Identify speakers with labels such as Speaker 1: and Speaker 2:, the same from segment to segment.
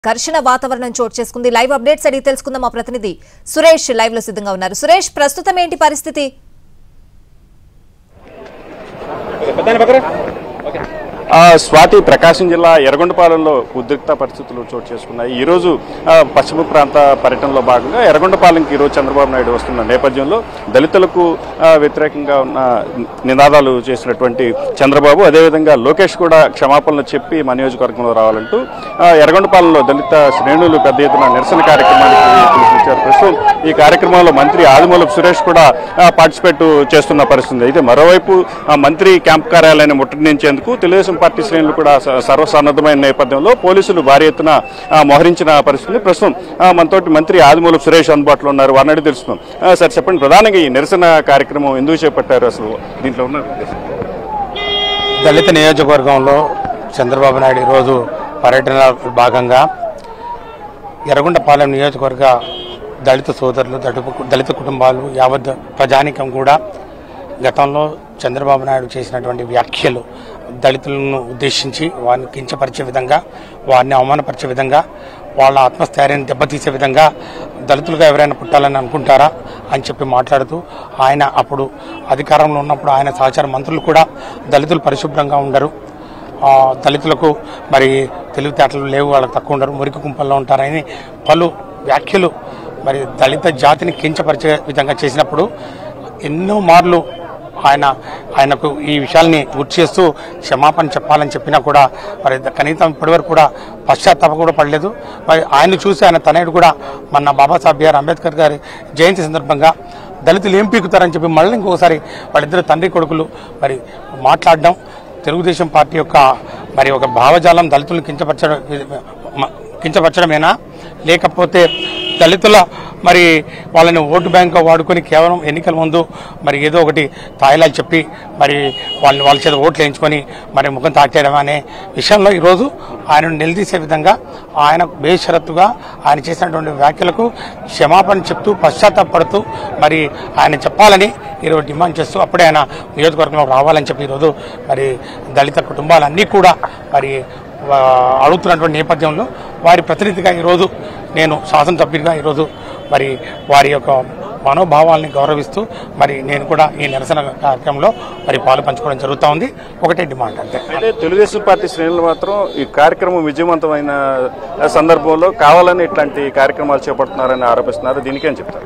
Speaker 1: ఘర్షణ వాతావరణం చోటు చేసుకుంది లైవ్ అప్డేట్స్ అడిగి తెలుసుకుందాం మా ప్రతినిధి సురేష్ లైవ్ లో సిద్ధంగా ఉన్నారు సురేష్ ప్రస్తుతం ఏంటి పరిస్థితి
Speaker 2: ఆ, స్వాతి ప్రకాశం జిల్లా ఎర్రగొండపాలెంలో ఉద్రిక్త పరిస్థితులు చోటు చేసుకున్నాయి ఈ రోజు ఆ, పశ్చిమ ప్రాంత పర్యటనలో భాగంగా ఎర్రగొండపాలెంకి ఈరోజు చంద్రబాబు నాయుడు వస్తున్న నేపథ్యంలో దళితులకు ఆ, వ్యతిరేకంగా ఉన్న నినాదాలు చేసినటువంటి చంద్రబాబు అదేవిధంగా లోకేష్ కూడా క్షమాపణలు చెప్పి మా నియోజకవర్గంలో రావాలంటూ ఆ, ఎర్రగొండపాలెంలో దళిత శ్రేణులు పెద్ద ఎత్తున నిరసన కార్యక్రమానికి పిలుపునిచ్చారు ప్రస్తుతం ఈ కార్యక్రమంలో మంత్రి ఆదిమూలపు సురేష్ కూడా ఆ, పార్టిసిపేట్ చేస్తున్న పరిస్థితి అయితే మరోవైపు ఆ, మంత్రి క్యాంప్ కార్యాలయాన్ని ముట్టడించేందుకు తెలుగుదేశం పార్టీ శ్రేణులు కూడా స- సర్వసన్నద్ధమైన నేపథ్యంలో పోలీసులు భారీ ఎత్తున ఆ, మోహరించిన పరిస్థితి ప్రస్తుతం ఆ, మనతోటి మంత్రి ఆదిమూలపు సురేష్ అందుబాటులో ఉన్నారు వారిని అడిగి తెలుస్తున్నాం ఆ, సార్ చెప్పండి ప్రధానంగా ఈ నిరసన కార్యక్రమం ఎందుకు చేపట్టారు అసలు దీంట్లో ఉన్న ఉద్దేశం?
Speaker 3: దళిత నియోజకవర్గంలో చంద్రబాబు నాయుడు ఈరోజు పర్యటన భాగంగా ఎర్రగొండపాలెం నియోజకవర్గ దళిత సోదరులు దళిత దళిత కుటుంబాలు యావత్ ప్రజానికం కూడా గతంలో చంద్రబాబు నాయుడు చేసినటువంటి వ్యాఖ్యలు దళితులను ఉద్దేశించి వారిని కించపరిచే విధంగా వారిని అవమానపరిచే విధంగా వాళ్ళ ఆత్మస్థైర్యాన్ని దెబ్బతీసే విధంగా దళితులుగా ఎవరైనా పుట్టాలని అనుకుంటారా అని చెప్పి మాట్లాడుతూ ఆయన అప్పుడు అధికారంలో ఉన్నప్పుడు ఆయన సహచార మంత్రులు కూడా దళితులు పరిశుభ్రంగా ఉండరు ఆ, దళితులకు మరి తెలివితేటలు లేవు వాళ్ళకి తక్కువ ఉండరు మురికి కుంపల్లో ఉంటారని పలు వ్యాఖ్యలు మరి దళిత జాతిని కించపరిచే విధంగా చేసినప్పుడు ఎన్నో మార్లు ఆయన ఆయనకు ఈ విషయాల్ని గుర్తు చేస్తూ క్షమాపణ చెప్పాలని చెప్పినా కూడా మరి కనీసం ఇప్పటివరకు కూడా పశ్చాత్తాపం కూడా పడలేదు మరి ఆయన చూసి ఆయన తనయుడు కూడా మన బాబాసాహెబ్ బిఆర్ అంబేద్కర్ గారి జయంతి సందర్భంగా దళితులు ఏం పీకుతారని చెప్పి మళ్ళీ ఇంకొకసారి వాళ్ళిద్దరు తండ్రి కొడుకులు మరి మాట్లాడడం తెలుగుదేశం పార్టీ యొక్క మరి ఒక భావజాలం దళితులను కించపరచడం మ- కించపరచడమేనా లేకపోతే దళితుల మరి వాళ్ళని ఓటు బ్యాంక్ వాడుకొని కేవలం ఎన్నికల ముందు మరి ఏదో ఒకటి తాయిలాలు చెప్పి మరి వాళ్ళని వాళ్ళ చేత ఓట్లు వేయించుకొని మరి ముఖం తాకేయడం అనే విషయంలో ఈరోజు ఆయనను నిలదీసే విధంగా ఆయన బేషరత్తుగా ఆయన చేసినటువంటి వ్యాఖ్యలకు క్షమాపణ చెప్తూ పశ్చాత్తాపడుతూ మరి ఆయన చెప్పాలని ఈరోజు డిమాండ్ చేస్తూ అప్పుడే ఆయన నియోజకవర్గంలో రావాలని చెప్పి ఈరోజు మరి దళిత కుటుంబాలన్నీ కూడా మరి వా- అడుగుతున్నటువంటి నేపథ్యంలో వారి ప్రతినిధిగా ఈరోజు నేను శాసనసభ్యుడిగా ఈరోజు మరి వారి యొక్క మనోభావాల్ని గౌరవిస్తూ మరి నేను కూడా ఈ నిరసన కార్యక్రమంలో మరి పాలు పంచుకోవడం జరుగుతూ ఉంది ఒకటే డిమాండ్ అంతే
Speaker 2: అయితే తెలుగుదేశం పార్టీ శ్రేణులు మాత్రం ఈ కార్యక్రమం విజయవంతమైన సందర్భంలో కావాలని ఇట్లాంటి కార్యక్రమాలు చేపడుతున్నారని ఆరోపిస్తున్నారు దీనికేం చెప్తారు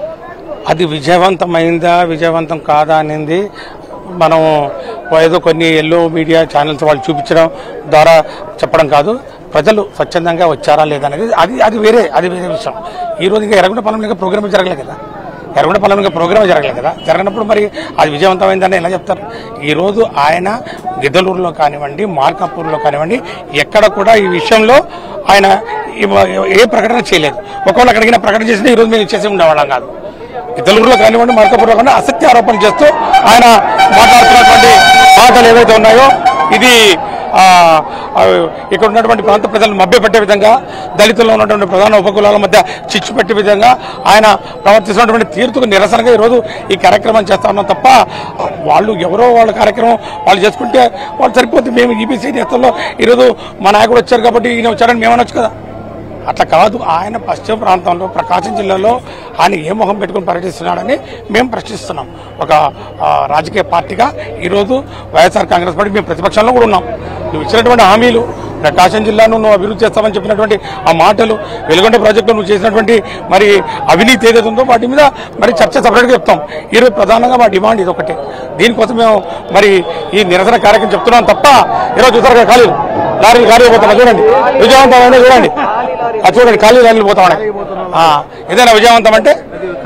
Speaker 3: అది విజయవంతమైందా విజయవంతం కాదా అనేది మనం ఏదో కొన్ని ఎల్లో మీడియా ఛానల్స్ వాళ్ళు చూపించడం ద్వారా చెప్పడం కాదు ప్రజలు స్వచ్ఛందంగా వచ్చారా లేదా అనేది అది అది వేరే అది వేరే విషయం ఈ రోజు ఇంకా ఎర్రగొండ పొలంలో ప్రోగ్రామ్ జరగలేదు కదా ఎర్రగొండ పొలంలో ప్రోగ్రామ్ జరగలేదు కదా జరగనప్పుడు మరి అది విజయవంతమైందని ఎలా చెప్తారు ఈ రోజు ఆయన గిద్దలూరులో కానివ్వండి మార్కాపూర్లో కానివ్వండి ఎక్కడ కూడా ఈ విషయంలో ఆయన ఈ- ఏ ప్రకటన చేయలేదు ఒకవేళ అక్కడికి ప్రకటన చేసినా ఈ రోజు మేము చేసి ఉండేవాళ్ళం కాదు ఇతరులలో కానివ్వండి మార్కపురంలో కానీ అసత్య ఆరోపణలు చేస్తూ ఆయన మాట్లాడుతున్నటువంటి మాటలు ఏవైతే ఉన్నాయో ఇది ఆ, ఆ, ఇక్కడ ఉన్నటువంటి ప్రాంత ప్రజలను మభ్యపెట్టే విధంగా దళితుల్లో ఉన్నటువంటి ప్రధాన ఉపకులాల మధ్య చిచ్చు పెట్టే విధంగా ఆయన ప్రవర్తిస్తున్నటువంటి తీరుకు నిరసనగా ఈరోజు ఈ కార్యక్రమం చేస్తా ఉన్నాం తప్ప వాళ్ళు ఎవరో వాళ్ళ కార్యక్రమం వాళ్ళు చేసుకుంటే వాళ్ళు సరిపోతుంది మేము ఈబీసీ నేతల్లో ఈరోజు మా నాయకుడు వచ్చారు కాబట్టి ఈయన వచ్చారని మేము అనొచ్చు కదా అట్లా కాదు ఆయన పశ్చిమ ప్రాంతంలో ప్రకాశం జిల్లాలో ఆయన ఏ మొహం పెట్టుకుని పర్యటిస్తున్నాడని మేము ప్రశ్నిస్తున్నాం ఒక ఆ, రాజకీయ పార్టీగా ఈరోజు వైఎస్ఆర్ కాంగ్రెస్ పార్టీ మేము ప్రతిపక్షంలో కూడా ఉన్నాం నువ్వు ఇచ్చినటువంటి హామీలు ప్రకాశం జిల్లాను నువ్వు అభివృద్ధి చేస్తామని చెప్పినటువంటి ఆ మాటలు వెలుగొండ ప్రాజెక్టులో నువ్వు చేసినటువంటి మరి అవినీతి ఏదైతే ఉందో వాటి మీద మరి చర్చ సపరేట్గా చెప్తాం ఈరోజు ప్రధానంగా మా డిమాండ్ ఇది ఒకటే దీనికోసం మేము మరి ఈ నిరసన కార్యక్రమం చెప్తున్నాం తప్ప ఈరోజు చూసారు ఖాళీ లారీలు ఖాళీ పోతున్నా చూడండి విజయవంతమైన చూడండి అది చూడండి ఖాళీ లారీలు పోతా ఉన్నాయి ఆ, ఏదైనా విజయవంతం అంటే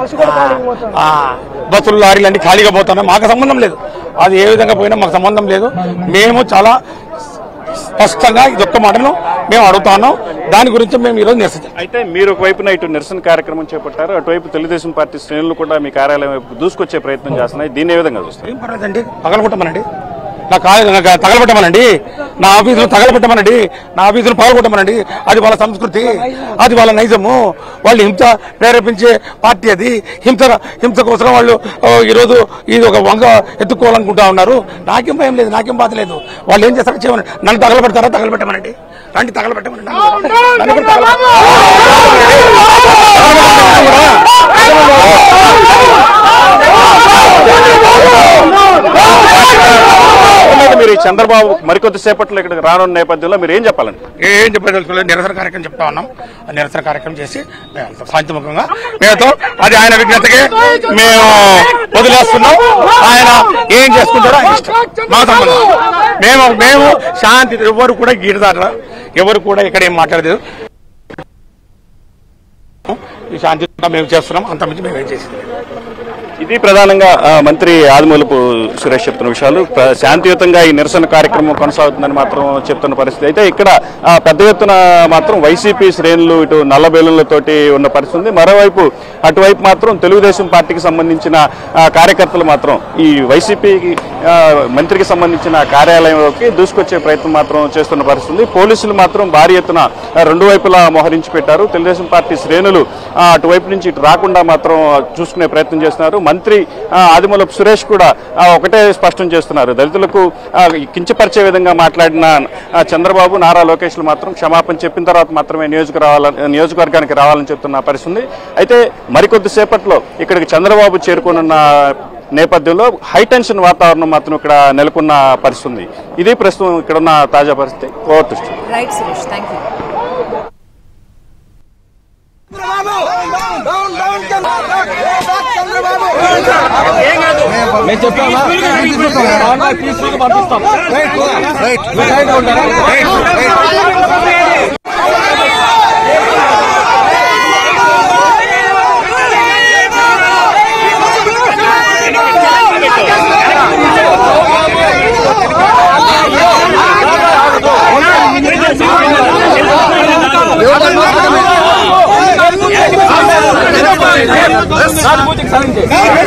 Speaker 3: ఆ, బస్సులు లారీలు అన్ని ఖాళీగా పోతున్నాయి మాకు సంబంధం లేదు అది ఏ విధంగా పోయినా మాకు సంబంధం లేదు మేము చాలా స్పష్టంగా ఇదొక్క మాటను మేము అడుగుతా ఉన్నాం దాని గురించి మేము ఈరోజు నిరసించాం
Speaker 2: అయితే మీరు ఒకవైపున ఇటు నిరసన కార్యక్రమం చేపట్టారు అటువైపు తెలుగుదేశం పార్టీ శ్రేణులు కూడా మీ కార్యాలయం వైపు దూసుకొచ్చే ప్రయత్నం చేస్తున్నాయి దీన్ని ఏ విధంగా చూస్తారు
Speaker 3: ఏం పర్లేదండి పగలగొట్టమనండి నా కాలు నాకు తగలబెట్టమనండి నా ఆఫీసులో తగలబెట్టమనండి నా ఆఫీసులో పగలగొట్టమనండి అది వాళ్ళ సంస్కృతి అది వాళ్ళ నైజము వాళ్ళు హింస ప్రేరేపించే పార్టీ అది హింస హింస కోసం వాళ్ళు ఓ, ఈరోజు ఇది ఒక వంగ ఎత్తుకోవాలనుకుంటా ఉన్నారు నాకేం భయం లేదు నాకేం బాధ లేదు వాళ్ళు ఏం చేస్తారో చేయమని నన్ను తగలబెడతారా తగలబెట్టమనండి రండి తగలబెట్టమనండి నన్ను కూడా తగలబెట్టమనండి.
Speaker 2: అయితే మీరు ఈ చంద్రబాబు మరికొద్ది సేపట్లో ఇక్కడికి రానున్న నేపథ్యంలో మీరు ఏం చెప్పాలండి
Speaker 3: ఏం చెప్పదలుచుకోలేదు నిరసన కార్యక్రమం చెప్తా ఉన్నాం ఆ నిరసన కార్యక్రమం చేసి మేము వెళ్తాం శాంతిముఖంగా మేతో అది ఆయన విజ్ఞతకి మేము వదిలేస్తున్నాం ఆయన ఏం చేసుకుంటాడో ఆయన ఇష్టం మా సంబంధం మేము మేము శాంతి ఎవరు కూడా గీడదారు ఎవరు కూడా ఇక్కడ ఏం మాట్లాడలేదు ఈ శాంతియుతంగా మేము చేస్తున్నాం అంత మించి మేము ఏం చేసింది లేదు.
Speaker 2: ఇది ప్రధానంగా ఆ, మంత్రి ఆదిమూలపు సురేష్ చెప్తున్న విషయాలు ప్ర- శాంతియుతంగా ఈ నిరసన కార్యక్రమం కొనసాగుతుందని మాత్రం చెప్తున్న పరిస్థితి అయితే ఇక్కడ ఆ, పెద్ద ఎత్తున మాత్రం వైసీపీ శ్రేణులు ఇటు నల్లబేలులతోటి ఉన్న పరిస్థితి ఉంది మరోవైపు అటువైపు మాత్రం తెలుగుదేశం పార్టీకి సంబంధించిన ఆ, కార్యకర్తలు మాత్రం ఈ వైసీపీకి ఆ, మంత్రికి సంబంధించిన కార్యాలయంలోకి దూసుకొచ్చే ప్రయత్నం మాత్రం చేస్తున్న పరిస్థితి ఉంది పోలీసులు మాత్రం భారీ ఎత్తున ఆ, రెండు వైపులా మోహరించి పెట్టారు తెలుగుదేశం పార్టీ శ్రేణులు ఆ, అటువైపు నుంచి ఇటు రాకుండా మాత్రం చూసుకునే ప్రయత్నం చేస్తున్నారు మంత్రి ఆ, ఆదిమూలపు సురేష్ కూడా ఆ, ఒకటే స్పష్టం చేస్తున్నారు దళితులకు ఆ, కించపరిచే విధంగా మాట్లాడిన ఆ, చంద్రబాబు నారా లోకేష్లు మాత్రం క్షమాపణ చెప్పిన తర్వాత మాత్రమే నియోజక రావాలని నియోజకవర్గానికి రావాలని చెప్తున్న పరిస్థితి ఉంది అయితే మరికొద్ది సేపట్లో ఇక్కడికి చంద్రబాబు చేరుకోనున్న నేపథ్యంలో హైటెన్షన్ వాతావరణం మాత్రం ఇక్కడ నెలకొన్న పరిస్థితి ఉంది ఇది ప్రస్తుతం ఇక్కడున్న తాజా పరిస్థితి over to studio.
Speaker 1: Right Suresh thank you
Speaker 4: మేము చెప్పామా బాగా పీస్ఫుల్ పంపిస్తాం సైడ్ ఉంటారా సానుభూతికి సరించే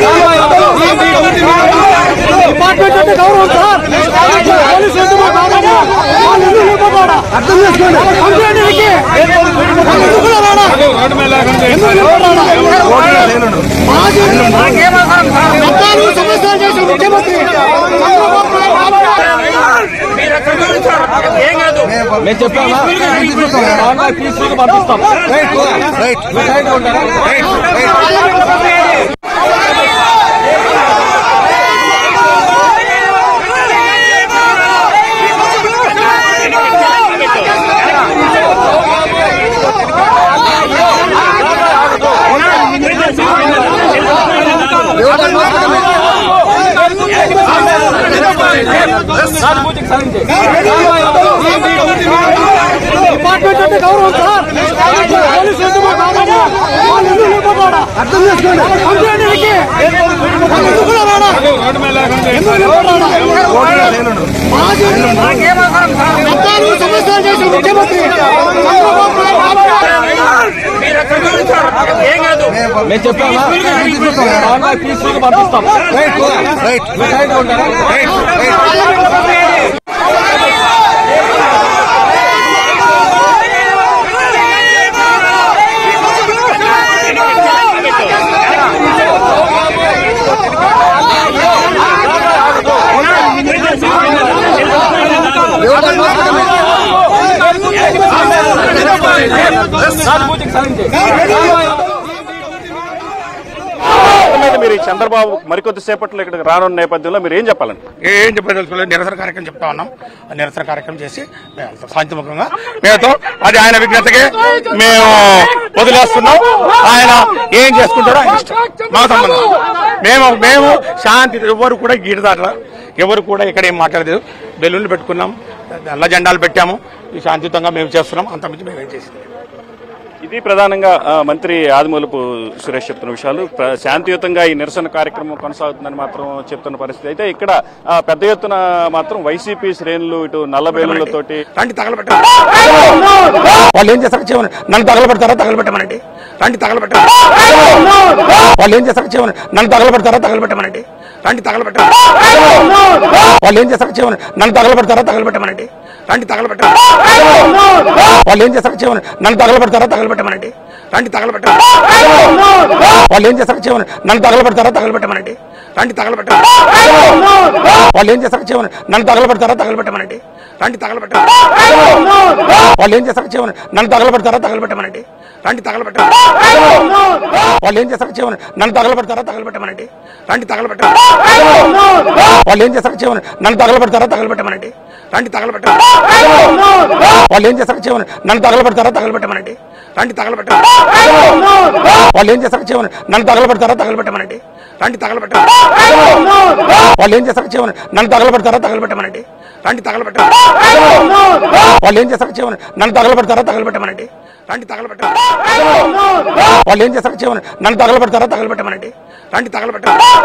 Speaker 4: డిపార్ట్మెంట్ అంటే గౌరవం సార్ పోలీసు అంటే మా గౌరవం వాళ్ళు ఎందుకు నిలబడ్డాడా? అర్థం చేసుకోండి కంప్లైంట్ ఇవ్వకి. వాళ్ళు ఎందుకు రాడా? ఎందుకు నిలబడ్డాడా? మాజీ పద్నాలుగు సంవత్సరాలు చేసిన ముఖ్యమంత్రి చంద్రబాబు నాయుడు మేము చెప్పామా బాగా పీస్ఫుల్ పంపిస్తాం సైడ్ ఉంటారా సానుభూతికి సరించే డిపార్ట్మెంట్ అంటే గౌరవం సార్ పోలీసు అంటే మా గౌరవం వాళ్ళు ఎందుకు నిలబడ్డాడా? అర్థం చేసుకోండి కంప్లైంట్ ఇవ్వకి. వాళ్ళు ఎందుకు రాడా? ఎందుకు నిలబడ్డాడా? మాజీ పద్నాలుగు సంవత్సరాలు చేసిన ముఖ్యమంత్రి చంద్రబాబు నాయుడు మేము చెప్పామా బాగా పీస్ఫుల్ పంపిస్తాం సైడ్ ఉంటారా సానుభూతికి సరించే
Speaker 2: మీద మీరు ఈ చంద్రబాబు మరికొద్ది సేపట్లో ఇక్కడికి రానున్న నేపథ్యంలో మీరు ఏం చెప్పాలండి
Speaker 3: ఏం చెప్పదలుచుకోలేదు నిరసన కార్యక్రమం చెప్తా ఉన్నాం ఆ నిరసన కార్యక్రమం చేసి మేము వెళ్తాం శాంతిముఖంగా మేతో అది ఆయన విజ్ఞతకి మేము వదిలేస్తున్నాం ఆయన ఏం చేసుకుంటాడో ఆయన ఇష్టం మా సంబంధం మేము మేము శాంతి ఎవరు కూడా గీడదారు ఎవరు కూడా ఇక్కడ ఏం మాట్లాడలేదు బెలూన్లు పెట్టుకున్నాం నల్ల జెండాలు పెట్టాము ఈ శాంతియుతంగా మేము చేస్తున్నాం అంత మించి మేము ఏం చేసింది లేదు.
Speaker 2: ఇది ప్రధానంగా ఆ, మంత్రి ఆదిమూలపు సురేష్ చెప్తున్న విషయాలు ప్ర- శాంతియుతంగా ఈ నిరసన కార్యక్రమం కొనసాగుతుందని మాత్రం చెప్తున్న పరిస్థితి అయితే ఇక్కడ ఆ, పెద్ద ఎత్తున మాత్రం వైసీపీ శ్రేణులు ఇటు నల్లబేలులతోటి
Speaker 3: రండి తగలబెట్టారు వాళ్ళు ఏం చేస్తారు చేయమని నన్ను తగలబెడతారా తగలబెట్టమనండి రండి తగలబెట్టారు వాళ్ళు ఏం చేస్తారు చేయమని నన్ను తగలబెడతారా తగలబెట్టమనండి రండి తగలబెట్టారు వాళ్ళు ఏం చేస్తారు చేయమని నన్ను తగలబెడతారా తగలబెట్టమనండి రండి తగలబెట్టారు వాళ్ళు ఏం చేస్తారు చేయమని నన్ను తగలబెడతారా తగలబెట్టమనండి రండి తగలబెట్టారు వాళ్ళు ఏం చేస్తారు చేయమని నన్ను తగలబెడతారా తగలబెట్టమనండి రండి తగలబెట్టారు వాళ్ళు ఏం చేస్తారు చేయమని నన్ను తగలబెడతారా తగలబెట్టమనండి రండి తగలబెట్ట వాళ్ళు ఏం చేస్తారు చేయమని నన్ను తగలబెడతారా తగలబెట్టమనండి రండి తగలబెట్ట వాళ్ళు ఏం చేస్తారు చేయమని నన్ను తగలబెడతారా తగలబెట్టమనండి రండి తగలబెట్ట వాళ్ళు ఏం చేస్తారు చేయమని నన్ను తగలబెడతారా తగలబెట్టమనండి రండి తగలబెట్ట వాళ్ళు ఏం చేస్తారు చేయమని నన్ను తగలబెడతారా తగలబెట్టమనండి రండి తగలబెట్ట వాళ్ళు ఏం చేస్తారు చేయమని నన్ను తగలబెడతారా తగలబెట్టమనండి రండి తగలబెట్ట వాళ్ళు ఏం చేస్తారు చేయమని నన్ను తగలబెడతారా తగలబెట్టమనండి రండి తగలబెట్ట వాళ్ళు ఏం చేస్తారు చేయమని నన్ను తగలబెడతారా తగలబెట్టమనండి రండి తగలబెట్ట వాళ్ళు ఏం చేస్తారు చేయమని నన్ను తగలబెడతారా తగలబెట్టమనండి రండి తగలబెట్ట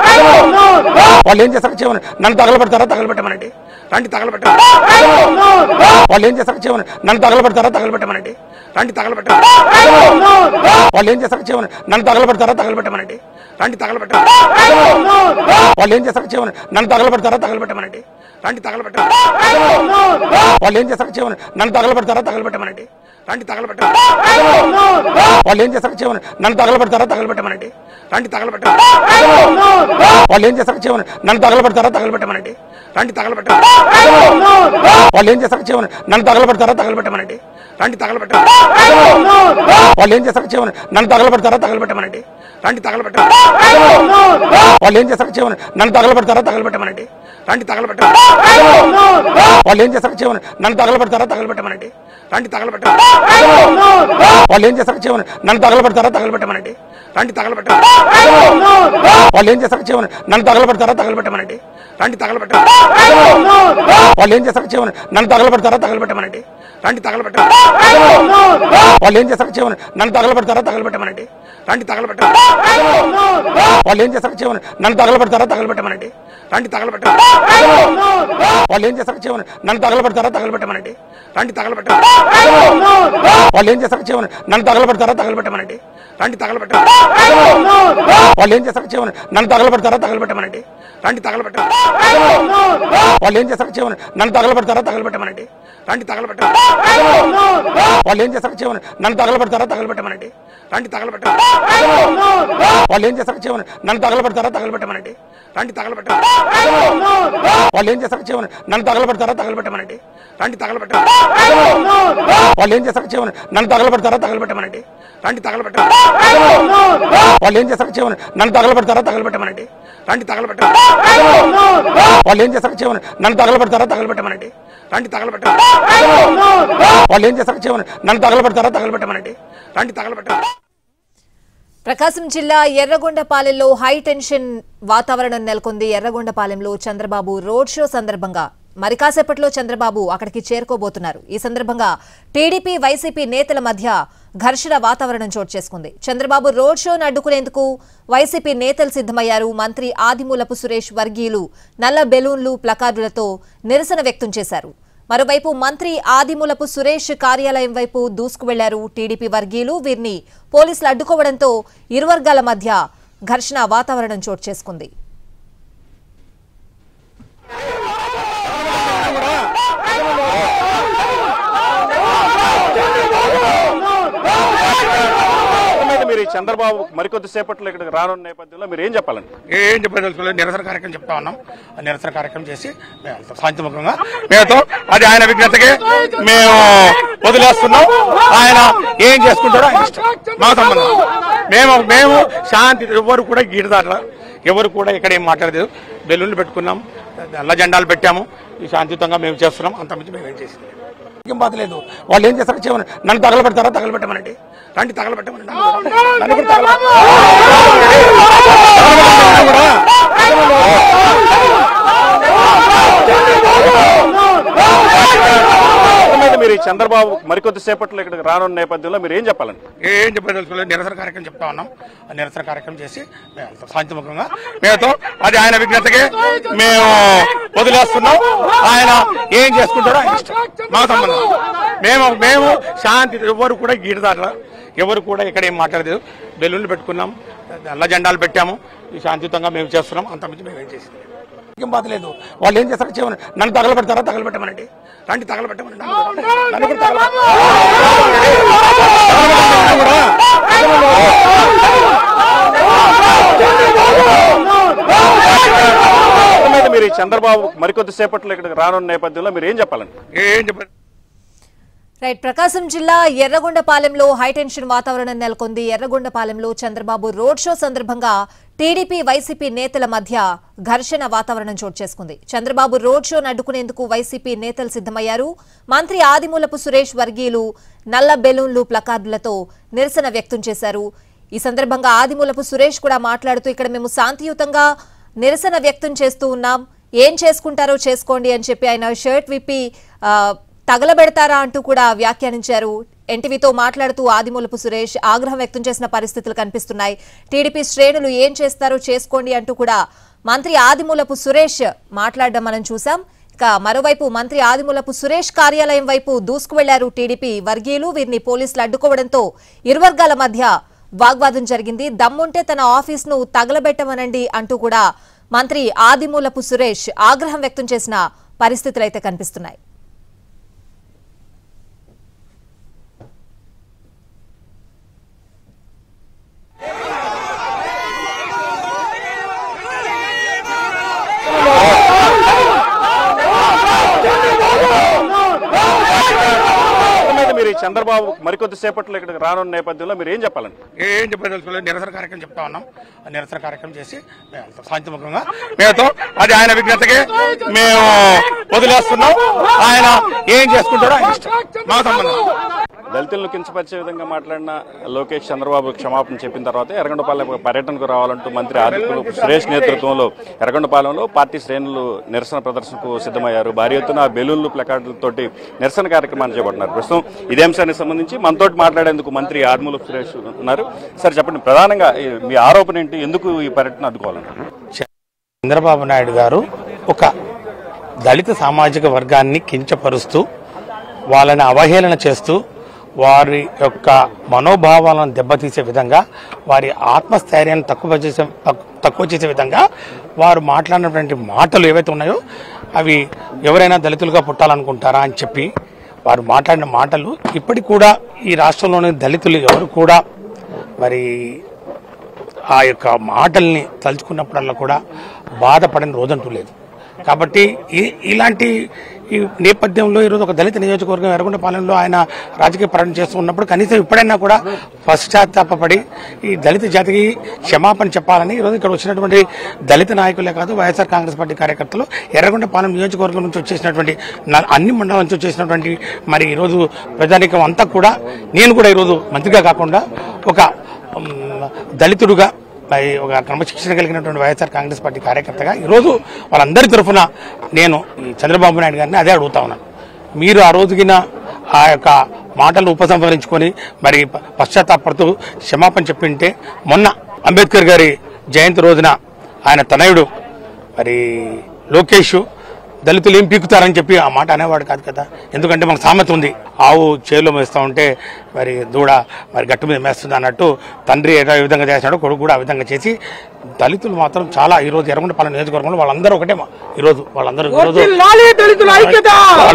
Speaker 3: వాళ్ళు ఏం చేస్తారు చేయమని నన్ను తగలబెడతారా తగలబెట్టమనండి రండి తగలబెట్ట వాళ్ళు ఏం చేస్తారు చేయమని నన్ను తగలబెడతారా తగలబెట్టమనండి రండి తగలబెట్ట వాళ్ళు ఏం చేస్తారు చేయమని నన్ను తగలబెడతారా తగలబెట్టమనండి రండి తగలబెట్ట వాళ్ళు ఏం చేస్తారు చేయమని నన్ను తగలబెడతారా తగలబెట్టమనండి రండి తగలబెట్ట వాళ్ళు ఏం చేస్తారు చేయమని నన్ను తగలబెడతారా తగలబెట్టమనండి రండి తగలబెట్ట వాళ్ళు ఏం చేస్తారు చేయమని నన్ను తగలబెడతారా తగలబెట్టమనండి రండి తగలబెట్ట వాళ్ళు ఏం చేస్తారు చేయమని నన్ను తగలబెడతారా తగలబెట్టమనండి రండి తగలబెట్ట వాళ్ళు ఏం చేస్తారు చేయమని నన్ను తగలబెడతారా తగలబెట్టమనండి రండి తగలబెట్ట వాళ్ళు ఏం చేస్తారు చేయమని నన్ను తగలబెడతారా తగలబెట్టమనండి రండి తగలబెట్ట వాళ్ళు ఏం చేస్తారు చేయమని నన్ను తగలబెడతారా తగలబెట్టమనండి రండి తగలబెట్ట వాళ్ళు ఏం చేస్తారు చేయమని నన్ను తగలబెడతారా తగలబెట్టమనండి రండి తగలబెట్ట వాళ్ళు ఏం చేస్తారు చేయమని నన్ను తగలబెడతారా తగలబెట్టమనండి రండి తగలబెట్ట వాళ్ళు ఏం చేస్తారు చేయమని నన్ను తగలబెడతారా తగలబెట్టమనండి రండి తగలబెట్ట వాళ్ళు ఏం చేస్తారు చేయమని నన్ను తగలబెడతారా తగలబెట్టమనండి రండి తగలబెట్ట వాళ్ళు ఏం చేస్తారు చేయమని నన్ను తగలబెడతారా తగలబెట్టమనండి రండి తగలబెట్ట వాళ్ళు ఏం చేస్తారు చేయమని నన్ను తగలబెడతారా తగలబెట్టమనండి రండి తగలబెట్ట వాళ్ళు ఏం చేస్తారు చేయమని నన్ను తగలబెడతారా తగలబెట్టమనండి రండి తగలబెట్ట వాళ్ళు ఏం చేస్తారు చేయమని నన్ను తగలబెడతారా తగలబెట్టమనండి రండి తగలబెట్ట వాళ్ళు ఏం చేస్తారు చేయమని నన్ను తగలబెడతారా తగలబెట్టమనండి రండి తగలబెట్ట వాళ్ళు ఏం చేస్తారు చేయమని నన్ను తగలబెడతారా తగలబెట్టమనండి రండి తగలబెట్ట వాళ్ళు ఏం చేస్తారు చేయమని నన్ను తగలబెడతారా తగలబెట్టమనండి రండి తగలబెట్ట వాళ్ళు ఏం చేస్తారు చేయమని నన్ను తగలబెడతారా తగలబెట్టమనండి రండి తగలబెట్ట వాళ్ళు ఏం చేస్తారు చేయమని నన్ను తగలబెడతారా తగలబెట్టమనండి రండి తగలబెట్ట వాళ్ళు ఏం చేస్తారు చేయమని నన్ను తగలబెడతారా తగలబెట్టమనండి రండి తగలబెట్ట వాళ్ళు ఏం చేస్తారు చేయమని నన్ను తగలబెడతారా తగలబెట్టమనండి రండి తగలబెట్ట వాళ్ళు ఏం చేస్తారు చేయమని నన్ను తగలబెడతారా తగలబెట్టమనండి రండి తగలబెట్ట వాళ్ళు ఏం చేస్తారు చేయమని నన్ను తగలబెడతారా తగలబెట్టమనండి రండి తగలబెట్ట
Speaker 1: ప్రకాశం జిల్లా ఎర్రగొండపాలెంలో హై టెన్షన్ వాతావరణం నెలకొంది ఎర్రగొండపాలెంలో చంద్రబాబు రోడ్ షో సందర్భంగా మరి కాసేపట్లో చంద్రబాబు అక్కడికి చేరుకోబోతున్నారు ఈ సందర్భంగా టీడీపీ వైసీపీ నేతల మధ్య ఘర్షణ వాతావరణం చోటు చేసుకుంది చంద్రబాబు రోడ్ షోను అడ్డుకునేందుకు వైసీపీ నేతలు సిద్ధమయ్యారు మంత్రి ఆదిమూలపు సురేష్ వర్గీయులు నల్ల బెలూన్లు ప్లకార్డులతో నిరసన వ్యక్తం చేశారు మరోవైపు మంత్రి ఆదిమూలపు సురేష్ కార్యాలయం వైపు దూసుకు వెళ్లారు టీడీపీ వర్గీయులు వీరిని పోలీసులు అడ్డుకోవడంతో ఇరు వర్గాల మధ్య ఘర్షణ వాతావరణం చోటు చేసుకుంది
Speaker 2: మీద మీరు ఈ చంద్రబాబు మరికొద్ది సేపట్లో ఇక్కడికి రానున్న నేపథ్యంలో మీరు ఏం చెప్పాలండి
Speaker 3: ఏం చెప్పదలుచుకోలేదు నిరసన కార్యక్రమం చెప్తా ఉన్నాం ఆ నిరసన కార్యక్రమం చేసి మేము వెళ్తాం శాంతిముఖంగా మేతో అది ఆయన విజ్ఞతకి మేము వదిలేస్తున్నాం ఆయన ఏం చేసుకుంటాడో ఆయన ఇష్టం మా సంబంధం మేము మేము శాంతి ఎవరు కూడా గీడదాట్ల ఎవరు కూడా ఇక్కడ ఏం మాట్లాడలేదు బెలూన్లు పెట్టుకున్నాం నల్ల జెండాలు పెట్టాము ఈ శాంతియుతంగా మేము చేస్తున్నాం అంత మించి మేము ఏం చేసి ఏం బాధ లేదు వాళ్ళు ఏం చేస్తారు చేయమని నన్ను తగలబెడతారా తగలబెట్టమనండి రండి తగలబెట్టమనండి నన్ను కూడా తగలబెట్ట-
Speaker 2: మీద మీరు ఈ చంద్రబాబు మరికొద్ది సేపట్లో ఇక్కడికి రానున్న నేపథ్యంలో మీరు ఏం చెప్పాలండి
Speaker 3: ఏం చెప్పదలుచుకోలేదు నిరసన కార్యక్రమం చెప్తా ఉన్నాం ఆ నిరసన కార్యక్రమం చేసి మేము వెళ్తాం శాంతిముఖంగా మేతో అది ఆయన విజ్ఞతకి మేము వదిలేస్తున్నాం ఆయన ఏం చేసుకుంటాడో ఆయన ఇష్టం మా సంబంధం మేము మేము శాంతి ఎవరు కూడా గీడదాట్ల ఎవరు కూడా ఇక్కడ ఏం మాట్లాడలేదు బెలూన్లు పెట్టుకున్నాం నల్ల జెండాలు పెట్టాము ఈ శాంతియుతంగా మేము చేస్తున్నాం అంత మించి మేము ఏం చేసి ఏం బాధ లేదు వాళ్ళు ఏం చేస్తారు చేయమని నన్ను తగలబెడతారా తగలబెట్టమనండి రండి తగలబెట్టమనండి నన్ను కూడా తగలబెట్ట-
Speaker 2: మీద మీరు ఈ చంద్రబాబు మరికొద్ది సేపట్లో ఇక్కడికి రానున్న నేపథ్యంలో మీరు ఏం చెప్పాలండి
Speaker 3: ఏం చెప్పారు
Speaker 1: రైట్ ప్రకాశం జిల్లా ఎర్రగొండపాలెంలో హైటెన్షన్ వాతావరణం నెలకొంది ఎర్రగొండపాలెంలో చంద్రబాబు రోడ్ షో సందర్భంగా టీడీపీ వైసీపీ నేతల మధ్య ఘర్షణ వాతావరణం చోటు చేసుకుంది చంద్రబాబు రోడ్ షోను అడ్డుకునేందుకు వైసీపీ నేతలు సిద్దమయ్యారు మంత్రి ఆదిమూలపు సురేష్ వర్గీయులు నల్ల బెలూన్లు ప్లకార్డులతో నిరసన వ్యక్తం చేశారు ఈ సందర్భంగా ఆదిమూలపు సురేష్ కూడా మాట్లాడుతూ ఇక్కడ మేము శాంతియుతంగా నిరసన వ్యక్తం చేస్తూ ఉన్నాం ఏం చేసుకుంటారో చేసుకోండి అని చెప్పి ఆయన షర్ట్ విప్పి ఆ, తగలబెడతారా అంటూ కూడా వ్యాఖ్యానించారు ఎన్టీవీతో మాట్లాడుతూ ఆదిమూలపు సురేష్ ఆగ్రహం వ్యక్తం చేసిన పరిస్థితులు కనిపిస్తున్నాయి టీడీపీ శ్రేణులు ఏం చేస్తారో చేసుకోండి అంటూ కూడా మంత్రి ఆదిమూలపు సురేష్ మాట్లాడడం మనం చూసాం ఇక మరోవైపు మంత్రి ఆదిమూలపు సురేష్ కార్యాలయం వైపు దూసుకు వెళ్లారు టీడీపీ వర్గీయులు వీరిని పోలీసులు అడ్డుకోవడంతో ఇరు వర్గాల మధ్య వాగ్వాదం జరిగింది దమ్ముంటే తన ఆఫీస్ ను తగలబెట్టమనండి అంటూ కూడా మంత్రి ఆదిమూలపు సురేష్ ఆగ్రహం వ్యక్తం చేసిన పరిస్థితులైతే కనిపిస్తున్నాయి
Speaker 2: మొత్తం మీద మీరు ఈ చంద్రబాబు మరికొద్ది సేపట్లో ఇక్కడికి రానున్న నేపథ్యంలో మీరు ఏం చెప్పాలండి
Speaker 3: ఏం చెప్పదలుచుకోలేదు నిరసన కార్యక్రమం చెప్తా ఉన్నాం ఆ నిరసన కార్యక్రమం చేసి మేము వెళ్తాం. శాంతిముఖంగా మేముతో అది ఆయన విజ్ఞతకి మేము వదిలేస్తున్నాం ఆయన ఏం చేసుకుంటాడో ఆయన ఇష్టం మా సంబంధం
Speaker 2: దళితులను కించపరిచే విధంగా మాట్లాడిన లోకేష్ చంద్రబాబు క్షమాపణ చెప్పిన తర్వాత ఎర్రగొండపాలెం పర్యటనకు రావాలంటూ మంత్రి ఆదిత్యులు సురేష్ నేతృత్వంలో ఎర్రగొండపాలెంలో పార్టీ శ్రేణులు నిరసన ప్రదర్శనకు సిద్ధమయ్యారు భారీ ఎత్తున బెలూన్లు ప్లకార్డులతోటి నిరసన కార్యక్రమాన్ని చేపడుతున్నారు ప్రస్తుతం ఇదే అంశానికి సంబంధించి మనతోటి మాట్లాడేందుకు మంత్రి ఆర్మూల సురేష్ ఉన్నారు సార్ చెప్పండి ప్రధానంగా ఈ మీ ఆరోపణ ఏంటి ఎందుకు ఈ పర్యటన అడ్డుకోవాలన్నారు
Speaker 3: చంద్రబాబు నాయుడు గారు ఒక దళిత సామాజిక వర్గాన్ని కించపరుస్తూ వాళ్ళని అవహేళన చేస్తూ వారి యొక్క మనోభావాలను దెబ్బతీసే విధంగా వారి ఆత్మస్థైర్యాన్ని తక్కువ చేసే తక్కు- తక్కువ చేసే విధంగా వారు మాట్లాడినటువంటి మాటలు ఏవైతే ఉన్నాయో అవి ఎవరైనా దళితులుగా పుట్టాలనుకుంటారా అని చెప్పి వారు మాట్లాడిన మాటలు ఇప్పటికి కూడా ఈ రాష్ట్రంలోని దళితులు ఎవరు కూడా మరి ఆ యొక్క మాటల్ని తలుచుకున్నప్పుడల్లా కూడా బాధపడని రోజంటూ లేదు కాబట్టి ఈ- ఇలాంటి ఈ నేపథ్యంలో ఈరోజు ఒక దళిత నియోజకవర్గం ఎర్రగొండపాలెంలో ఆయన రాజకీయ పర్యటన చేస్తూ ఉన్నప్పుడు కనీసం ఇప్పుడైనా కూడా పశ్చాత్తాపడి ఈ దళిత జాతికి క్షమాపణ చెప్పాలని ఈరోజు ఇక్కడ వచ్చినటువంటి దళిత నాయకులే కాదు వైఎస్ఆర్ కాంగ్రెస్ పార్టీ కార్యకర్తలు ఎర్రగొండపాలెం నియోజకవర్గం నుంచి వచ్చేసినటువంటి న- అన్ని మండలాల నుంచి వచ్చేసినటువంటి మరి ఈరోజు ప్రజానికం అంతా కూడా నేను కూడా ఈరోజు మంత్రిగా కాకుండా ఒక ఉమ్, దళితుడుగా మరి ఒక క్రమశిక్షణ కలిగినటువంటి వైఎస్ఆర్ కాంగ్రెస్ పార్టీ కార్యకర్తగా ఈరోజు వాళ్ళందరి తరఫున నేను ఈ చంద్రబాబు నాయుడు గారిని అదే అడుగుతా ఉన్నాను మీరు ఆ రోజుకిన ఆ యొక్క మాటలను ఉపసంహరించుకొని మరి ప- పశ్చాత్తాపడుతూ క్షమాపణ చెప్పింటే మొన్న అంబేద్కర్ గారి జయంతి రోజున ఆయన తనయుడు మరి లోకేష్ దళితులు ఏం పీకుతారని చెప్పి ఆ మాట అనేవాడు కాదు కదా ఎందుకంటే మనకు సామెత ఉంది ఆవు చేలో మేస్తా ఉంటే మరి దూడ మరి గట్టు మీద మేస్తుంది అన్నట్టు తండ్రి ఏ విధంగా చేసినాడో కొడుకు కూడా ఆ విధంగా చేసి దళితులు మాత్రం చాలా ఈ రోజు ఎర్రగొండపాలెం నియోజకవర్గంలో వాళ్ళందరూ ఒకటే మా- ఈ రోజు వాళ్ళందరూ ఈ రోజు
Speaker 4: లాలి దళితుల ఐక్యత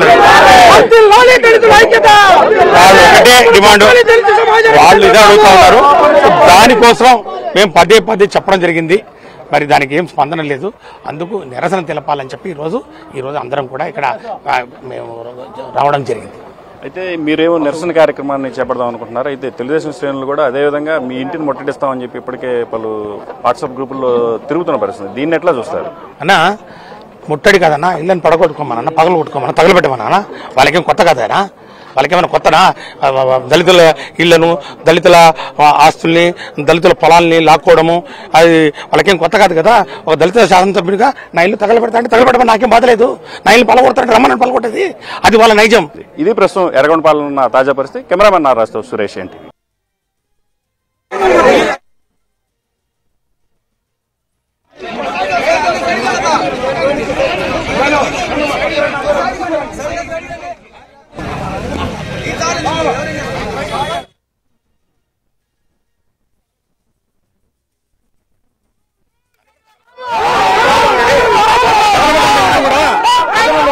Speaker 4: లాలి దళితుల ఐక్యత
Speaker 3: వాళ్ళు ఒకటే డిమాండ్
Speaker 4: దళిత సమాజం
Speaker 3: వాళ్ళు ఇదే అడుగుతా ఉన్నారు దానికోసం మేము పదే పదే చెప్పడం జరిగింది మరి దానికి ఏం స్పందన లేదు అందుకు నిరసన తెలపాలని చెప్పి ఈరోజు ఈరోజు అందరం కూడా ఇక్కడ ఆ, మేము రావడం జరిగింది
Speaker 2: అయితే మీరేమో నిరసన కార్యక్రమాన్ని చేపడదాం అనుకుంటున్నారు అయితే తెలుగుదేశం శ్రేణులు కూడా అదే విధంగా మీ ఇంటిని ముట్టడిస్తామని చెప్పి ఇప్పటికే పలు వాట్సాప్ గ్రూపుల్లో తిరుగుతున్న పరిస్థితి దీన్ని ఎట్లా చూస్తారు
Speaker 3: అన్న ముట్టడి కదన్నా ఇళ్ళని పడగొట్టుకోమన్నా పగలు కొట్టుకోమన్నా తగలబెట్టమన్నా వాళ్ళకేం కొత్త కదనా వాళ్ళకేమైనా కొత్తనా ఆ, ఆ, ఆ, దళితుల ఇళ్లను దళితుల ఆ, ఆస్తుల్ని దళితుల పొలాల్ని లాక్కోవడము అది వాళ్ళకేం కొత్త కాదు కదా ఒక దళిత శాసనసభ్యుడిగా నా ఇల్లు తగలబెడతా అంటే తగలబెట్టమని నాకేం బాధ లేదు నా ఇల్లు పలగొడతాంటే రమ్మని పలగొట్టేది అది వాళ్ళ నైజం
Speaker 2: ఇది ప్రస్తుతం ఎర్రగొండపాలెం ఉన్న తాజా పరిస్థితి కెమెరామెన్ నారాజుతో సురేష్ ఏంటి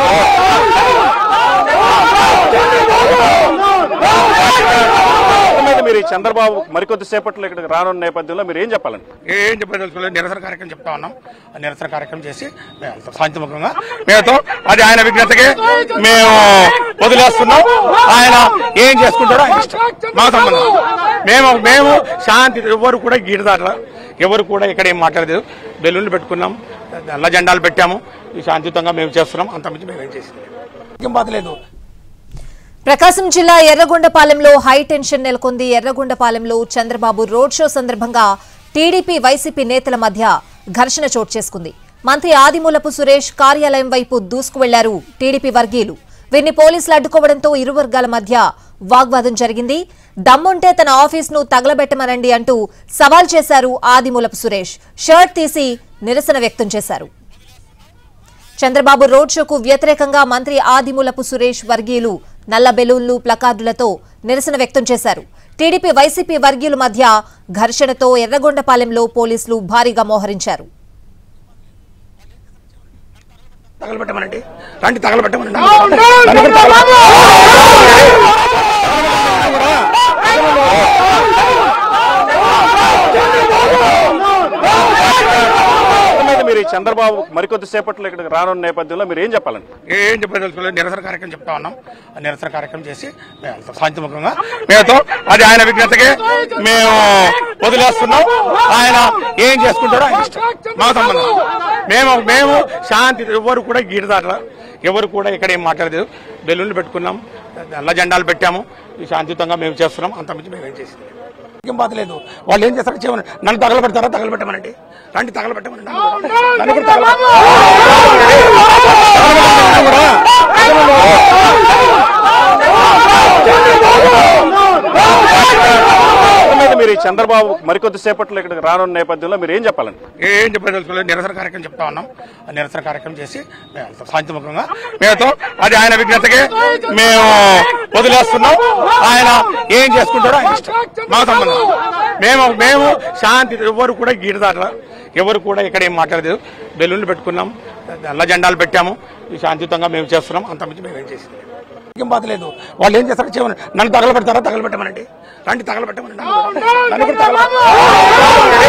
Speaker 2: మొత్తం మీద చంద్రబాబు మరికొద్ది సేపట్లో ఇక్కడికి రానున్న నేపథ్యంలో మీరు ఏం చెప్పాలండి
Speaker 3: ఏం చెప్పదలుచుకోలేదు నిరసన కార్యక్రమం చెప్తా ఉన్నాం ఆ నిరసన కార్యక్రమం చేసి మేము వెళ్తాం శాంతిముఖంగా మేముతో అది ఆయన విజ్ఞతకి మేము వదిలేస్తున్నాం ఆయన ఏం చేసుకుంటాడో ఆయన ఇష్టం మా సంబంధం మేము మేము శాంతి ఎవరు కూడా గీడదాట్ల ఎవరు కూడా ఇక్కడ ఏం మాట్లాడలేదు బెలూన్లు పెట్టుకున్నాం నల్ల జెండాలు పెట్టాము ఈ శాంతియుతంగా మేము చేస్తున్నాం అంత మించి మేము ఏం చేసింది ఏం బాధ లేదు
Speaker 1: ప్రకాశం జిల్లా ఎర్రగొండపాలెంలో హై టెన్షన్ నెలకొంది ఎర్రగొండపాలెంలో చంద్రబాబు రోడ్ షో సందర్భంగా టీడీపీ వైసీపీ నేతల మధ్య ఘర్షణ చోటు చేసుకుంది మంత్రి ఆదిమూలపు సురేష్ కార్యాలయం వైపు దూసుకు వెళ్లారు టీడీపీ వర్గీయులు వీరిని పోలీసులు అడ్డుకోవడంతో ఇరు వర్గాల మధ్య వాగ్వాదం జరిగింది దమ్ముంటే తన ఆఫీస్ను తగలబెట్టమనండి అంటూ సవాల్ చేశారు ఆదిమూలపు సురేష్ షర్ట్ తీసి నిరసన వ్యక్తం చేశారు చంద్రబాబు రోడ్ షోకు వ్యతిరేకంగా మంత్రి ఆదిమూలపు సురేష్ వర్గీయులు నల్ల బెలూన్లు ప్లకార్డులతో నిరసన వ్యక్తం చేశారు టీడీపీ వైసీపీ వర్గీయుల మధ్య ఘర్షణతో ఎర్రగొండపాలెంలో పోలీసులు భారీగా మోహరించారు
Speaker 3: తగలబెట్టమనండి రండి తగలబెట్టమనండి
Speaker 2: మొత్తం మీద మీరు ఈ చంద్రబాబు మరికొద్ది సేపట్లో ఇక్కడికి రానున్న నేపథ్యంలో మీరు ఏం చెప్పాలండి
Speaker 3: ఏం చెప్పదలుచుకోలేదు నిరసన కార్యక్రమం చెప్తా ఉన్నాం ఆ నిరసన కార్యక్రమం చేసి మేము వెళ్తాం శాంతిముఖంగా మేముతో అది ఆయన విజ్ఞతకి మేము వదిలేస్తున్నాం ఆయన ఏం చేసుకుంటాడో ఆయన ఇష్టం మా సంబంధం మేము మేము శాంతి ఎవరు కూడా గీడదాట్ల ఎవరు కూడా ఇక్కడ ఏం మాట్లాడలేదు బెలూన్లు పెట్టుకున్నాం నల్ల జెండాలు పెట్టాము ఈ శాంతియుతంగా మేము చేస్తున్నాం అంత మించి మేము ఏం చేసింది ఏం బాధ లేదు వాళ్ళు ఏం చేస్తారో చేయమని నన్ను తగలబెడతారా తగలబెట్టమనండి రండి తగలబెట్టమనండి నన్ను కూడా తగలబెట్ట
Speaker 2: మొత్తం మీద మీరు ఈ చంద్రబాబు మరికొద్ది సేపట్లో ఇక్కడికి రానున్న నేపథ్యంలో మీరు ఏం చెప్పాలండి
Speaker 3: ఏం చెప్పదలుచుకోలేదు నిరసన కార్యక్రమం చెప్తా ఉన్నాం ఆ నిరసన కార్యక్రమం చేసి మేము వెళ్తాం శాంతిముఖంగా మేముతో అది ఆయన విజ్ఞతకి మేము వదిలేస్తున్నాం ఆయన ఏం చేసుకుంటాడో ఆయన ఇష్టం మా సంబంధం మేము మేము శాంతి ఎవరు కూడా గీడదాట్ల ఎవరు కూడా ఇక్కడ ఏం మాట్లాడలేదు బెలూన్లు పెట్టుకున్నాం నల్ల జెండాలు పెట్టాము ఈ శాంతియుతంగా మేము చేస్తున్నాం అంత మించి మేము ఏం చేసింది ఏం బాధ లేదు వాళ్ళు ఏం చేస్తారో చేయమని నన్ను తగలబెడతారా తగలబెట్టమనండి రండి తగలబెట్టమనండి నన్ను కూడా తగలబెట్ట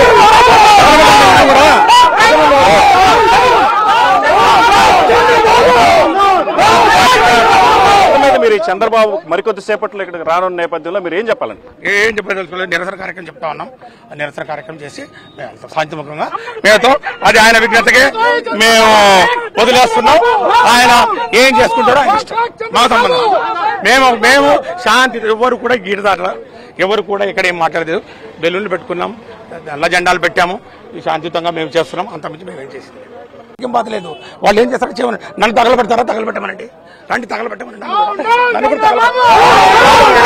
Speaker 2: మొత్తం మీద మీరు ఈ చంద్రబాబు మరికొద్ది సేపట్లో ఇక్కడికి రానున్న నేపథ్యంలో మీరు ఏం చెప్పాలండి
Speaker 3: ఏం చెప్పదలుచుకోలేదు నిరసన కార్యక్రమం చెప్తా ఉన్నాం ఆ నిరసన కార్యక్రమం చేసి మేము వెళ్తాం శాంతిముఖంగా మేముతో అది ఆయన విజ్ఞతకి మేము వదిలేస్తున్నాం ఆయన ఏం చేసుకుంటాడో ఆయన ఇష్టం మా సంబంధం మేము మేము శాంతి ఎవరు కూడా గీడదాట్ల ఎవరు కూడా ఇక్కడ ఏం మాట్లాడలేదు బెలూన్లు పెట్టుకున్నాం నల్ల జెండాలు పెట్టాము ఈ శాంతియుతంగా మేము చేస్తున్నాం అంత మించి మేము ఏం చేసింది ఏం బాధ లేదు వాళ్ళు ఏం చేస్తారో చేయమని నన్ను తగలబెడతారా తగలబెట్టమనండి రండి తగలబెట్టమనండి నన్ను కూడా తగలబెట్ట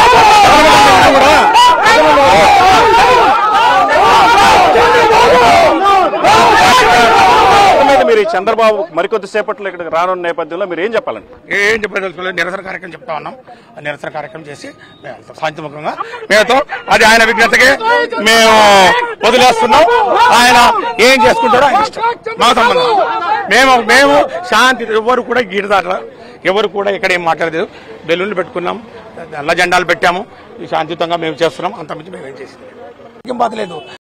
Speaker 2: మొత్తం మీద మీరు ఈ చంద్రబాబు మరికొద్ది సేపట్లో ఇక్కడికి రానున్న నేపథ్యంలో మీరు ఏం చెప్పాలండి
Speaker 3: ఏం చెప్పదలుచుకోలేదు నిరసన కార్యక్రమం చెప్తా ఉన్నాం ఆ నిరసన కార్యక్రమం చేసి మేము వెళ్తాం శాంతిముఖంగా మేముతో అది ఆయన విజ్ఞతకి మేము వదిలేస్తున్నాం ఆయన ఏం చేసుకుంటాడో ఆయన ఇష్టం మా సంబంధం మేము మేము శాంతి ఎవరు కూడా గీడదాట్ల ఎవరు కూడా ఇక్కడ ఏం మాట్లాడలేదు బెలూన్లు పెట్టుకున్నాం నల్ల జెండాలు పెట్టాము ఈ శాంతియుతంగా మేము చేస్తున్నాం అంత మించి మేము ఏం చేసింది ఏం బాధ లేదు